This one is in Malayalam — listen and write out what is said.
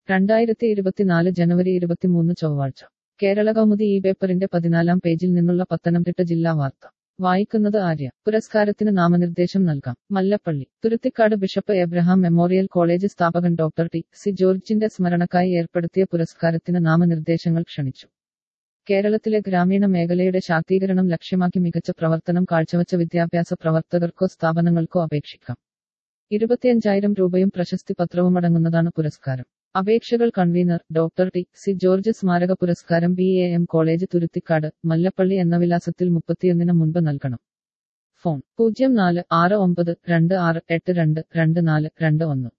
രണ്ടായിരത്തി ഇരുപത്തിനാല് ജനുവരി ഇരുപത്തിമൂന്ന് ചൊവ്വാഴ്ച കേരള കൗമുദി ഈ പേപ്പറിന്റെ പതിനാലാം പേജിൽ നിന്നുള്ള പത്തനംതിട്ട ജില്ലാ വാർത്ത വായിക്കുന്നത് ആര്യ പുരസ്കാരത്തിന് നാമനിർദ്ദേശം നൽകാം Mallappally Thuruthicad bishop Abraham memorial college സ്ഥാപകൻ ഡോക്ടർ ടി സി ജോർജിന്റെ സ്മരണക്കായി ഏർപ്പെടുത്തിയ പുരസ്കാരത്തിന് നാമനിർദ്ദേശങ്ങൾ ക്ഷണിച്ചു കേരളത്തിലെ ഗ്രാമീണ മേഖലയുടെ ശാക്തീകരണം ലക്ഷ്യമാക്കി മികച്ച പ്രവർത്തനം കാഴ്ചവച്ച വിദ്യാഭ്യാസ പ്രവർത്തകർക്കോ സ്ഥാപനങ്ങൾക്കോ അപേക്ഷിക്കാം ഇരുപത്തിയഞ്ചായിരം രൂപയും പ്രശസ്തി പത്രവും അടങ്ങുന്നതാണ് പുരസ്കാരം അപേക്ഷകൾ convener doctor T C George സ്മാരക പുരസ്കാരം B A M college Thuruthicad Mallappally എന്ന വിലാസത്തിൽ മുപ്പത്തിയൊന്നിന് മുൻപ് നൽകണം ഫോൺ പൂജ്യം നാല് ആറ് ഒമ്പത് രണ്ട് ആറ് എട്ട് രണ്ട് രണ്ട് നാല് രണ്ട് ഒന്ന്